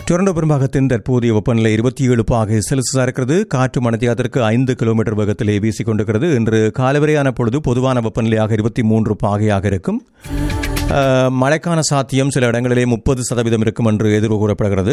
Toronto பெரும்பாகத்தின் தற்போதைய வெப்பநிலை இருபத்தி ஏழு பாகை செல்சியஸாக இருக்கிறது காற்று மணத்தியாத்திற்கு ஐந்து கிலோமீட்டர் வேகத்திலே வீசிக் கொண்டிருக்கிறது இன்று காலவரையான பொழுது பொதுவான வெப்பநிலையாக இருபத்தி மூன்று பாகையாக இருக்கும் அஹ், மழைக்கான சாத்தியம் சில இடங்களிலே முப்பது சதவீதம் இருக்கும் என்று எதிர்வு கூறப்படுகிறது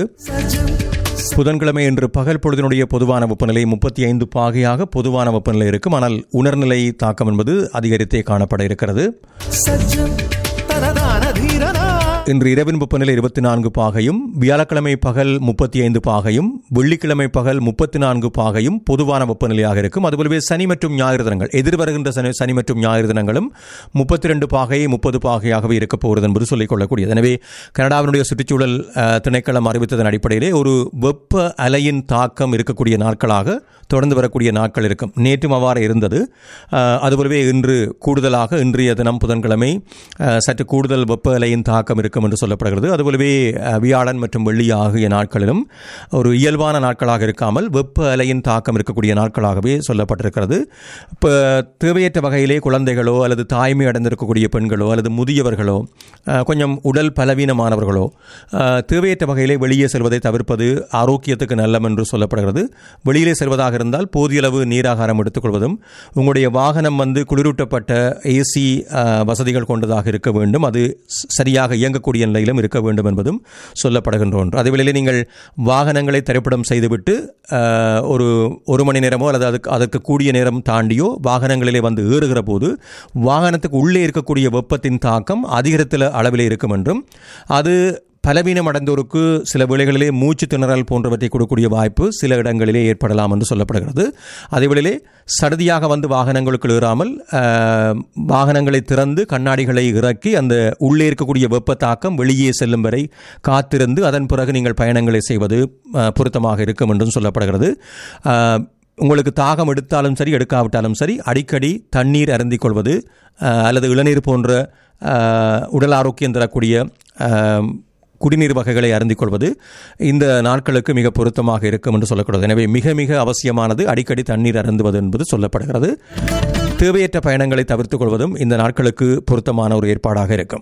புதன்கிழமை இன்று பகல் பொழுதினுடைய பொதுவான வெப்பநிலை முப்பத்தி ஐந்து பாகையாக பொதுவான வெப்பநிலை இருக்கும் ஆனால் உணர்நிலை தாக்கம் என்பது அதிகரித்தே காணப்பட இருக்கிறது सज्जन तनदान धीरना இன்று இரவின் வெப்பநிலை இருபத்தி நான்கு பாகையும் வியாழக்கிழமை பகல் முப்பத்தி ஐந்து பாகையும் வெள்ளிக்கிழமை பகல் முப்பத்தி நான்கு பாகையும் பொதுவான வெப்பநிலையாக இருக்கும் அதுபோலவே சனி மற்றும் ஞாயிறு தினங்கள் எதிர்வருகின்ற சனி சனி மற்றும் ஞாயிறு தினங்களும் முப்பத்தி ரெண்டு பாகை முப்பது பாகையாகவே இருக்கப் போகிறது என்பது சொல்லிக் கொள்ளக்கூடியது எனவே கனடாவினுடைய சுற்றுச்சூழல் அஹ், திணைக்களம் அறிவித்ததன் அடிப்படையிலே ஒரு வெப்ப அலையின் தாக்கம் இருக்கக்கூடிய நாட்களாக தொடர்ந்து வரக்கூடிய நாட்கள் இருக்கும் நேற்றும் அவ்வாறு இருந்தது அஹ், அதுபோலவே இன்று கூடுதலாக இன்றைய தினம் புதன்கிழமை அஹ், சற்று கூடுதல் வெப்ப அலையின் தாக்கம் இருக்கும் என்று சொல்லப்படுகிறது அதுபோலவே அஹ், வியாழன் மற்றும் வெள்ளி ஆகிய நாட்களிலும் ஒரு இயல்பான நாட்களாக இருக்காமல் வெப்ப அலையின் தாக்கம் இருக்கக்கூடிய நாட்களாகவே சொல்லப்பட்டிருக்கிறது இப்போ தேவையற்ற வகையிலே குழந்தைகளோ அல்லது தாய்மை அடைந்திருக்கக்கூடிய பெண்களோ அல்லது முதியவர்களோ அஹ், கொஞ்சம் உடல் பலவீனமானவர்களோ அஹ், தேவையற்ற வகையிலே வெளியே செல்வதை தவிர்ப்பது ஆரோக்கியத்துக்கு நல்லம் என்று சொல்லப்படுகிறது வெளியிலே செல்வதாக இருந்தால் போதிய அளவு நீராகாரம் எடுத்துக்கொள்வதும் உங்களுடைய வாகனம் வந்து குளிரூட்டப்பட்ட ஏசி வசதிகள் கொண்டதாக இருக்க வேண்டும் அது ஸ்- சரியாக இயங்கக்கூடிய நிலையிலும் இருக்க வேண்டும் என்பதும் சொல்லப்படுகின்ற ஒன்று அதே வேளையிலே நீங்கள் வாகனங்களை திரைப்படம் செய்துவிட்டு அஹ், ஒரு ஒரு மணி நேரமோ அல்லது அதுக்கு அதற்கு கூடிய நேரம் தாண்டியோ வாகனங்களிலே வந்து ஏறுகிற போது வாகனத்துக்கு உள்ளே இருக்கக்கூடிய வெப்பத்தின் தாக்கம் அதிகரித்த அளவிலே இருக்கும் என்றும் அது பலவீனம் அடைந்தோருக்கு சில வேளைகளிலே மூச்சு திணறல் போன்றவற்றை கொடுக்கக்கூடிய வாய்ப்பு சில இடங்களிலே ஏற்படலாம் என்று சொல்லப்படுகிறது அதேவேளையிலே சடுதியாக வந்து வாகனங்களுக்குள் ஏறாமல் ஆஹ், வாகனங்களை திறந்து கண்ணாடிகளை இறக்கி அந்த உள்ளே இருக்கக்கூடிய வெப்ப தாக்கம் வெளியே செல்லும் வரை காத்திருந்து அதன் பிறகு நீங்கள் பயணங்களை செய்வது ஆஹ், பொருத்தமாக இருக்கும் என்றும் சொல்லப்படுகிறது ஆஹ், உங்களுக்கு தாகம் எடுத்தாலும் சரி எடுக்காவிட்டாலும் சரி அடிக்கடி தண்ணீர் அருந்திக் கொள்வது ஆஹ், அல்லது இளநீர் போன்ற ஆஹ், உடல் ஆரோக்கியம் தரக்கூடிய ஆஹ், குடிநீர் வகைகளை அருந்திக் கொள்வது இந்த நாட்களுக்கு மிக பொருத்தமாக இருக்கும் என்று சொல்லக்கூடாது எனவே மிக மிக அவசியமானது அடிக்கடி தண்ணீர் அருந்துவது என்பது சொல்லப்படுகிறது தேவையற்ற பயணங்களை தவிர்த்துக் கொள்வதும் இந்த நாட்களுக்கு பொருத்தமான ஒரு ஏற்பாடாக இருக்கும்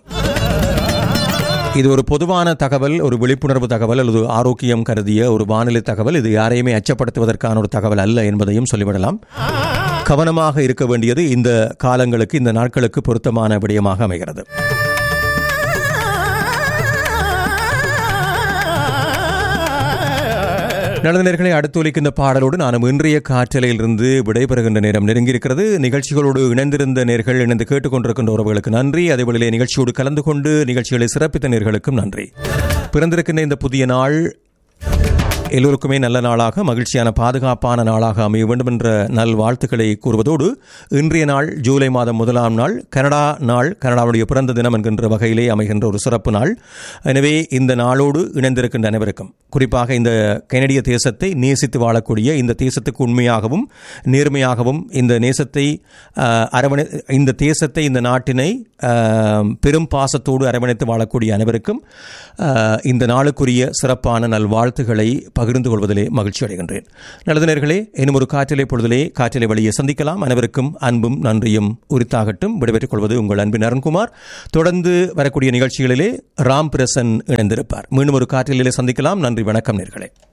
இது ஒரு பொதுவான தகவல் ஒரு விழிப்புணர்வு தகவல் அல்லது ஆரோக்கியம் கருதிய ஒரு வானிலை தகவல் இது யாரையுமே அச்சப்படுத்துவதற்கான ஒரு தகவல் அல்ல என்பதையும் சொல்லிவிடலாம் கவனமாக இருக்க வேண்டியது இந்த காலங்களுக்கு இந்த நாட்களுக்கு பொருத்தமான விடயமாக அமைகிறது நடந்தனர்களை அடுத்து ஒலிக்கின்ற பாடலோடு நானும் இன்றைய காற்றலையிலிருந்து விடைபெறுகின்ற நேரம் நெருங்கியிருக்கிறது நிகழ்ச்சிகளோடு இணைந்திருந்த நேர்கள் இணைந்து கேட்டுக்கொண்டிருக்கின்ற உறவுகளுக்கு நன்றி அதேவேளையிலே நிகழ்ச்சியோடு கலந்து கொண்டு நிகழ்ச்சிகளை சிறப்பித்த நேர்களுக்கும் நன்றி பிறந்திருக்கின்ற இந்த புதிய நாள் எல்லோருக்குமே நல்ல நாளாக மகிழ்ச்சியான பாதுகாப்பான நாளாக அமைய வேண்டும் என்ற நல் வாழ்த்துக்களை கூறுவதோடு இன்றைய நாள் ஜூலை மாதம் முதலாம் நாள் கனடா நாள் கனடாவுடைய பிறந்த தினம் என்கின்ற வகையிலே அமைகின்ற ஒரு சிறப்பு நாள் எனவே இந்த நாளோடு இணைந்திருக்கின்ற அனைவருக்கும் குறிப்பாக இந்த கனடிய தேசத்தை நேசித்து வாழக்கூடிய இந்த தேசத்துக்கு உண்மையாகவும் நேர்மையாகவும் இந்த நேசத்தை ஆஹ், அரவணை இந்த தேசத்தை இந்த நாட்டினை ஆஹ், பெரும் பாசத்தோடு அரவணைத்து வாழக்கூடிய அனைவருக்கும் ஆஹ், இந்த நாளுக்குரிய சிறப்பான நல்வாழ்த்துக்களை பகிர்ந்து கொள்வதிலே மகிழ்ச்சி அடைகின்றேன் நல்லது நேர்களே இன்னும் ஒரு காற்றிலை பொழுதிலே காற்றிலை வழியே சந்திக்கலாம் அனைவருக்கும் அன்பும் நன்றியும் உரித்தாகட்டும் விடைபெற்றுக் கொள்வது உங்கள் அன்பின் அருண்குமார் தொடர்ந்து வரக்கூடிய நிகழ்ச்சிகளிலே ராம் பிரசன் இணைந்திருப்பார் மீண்டும் ஒரு காற்றிலே சந்திக்கலாம் நன்றி வணக்கம் நேர்களே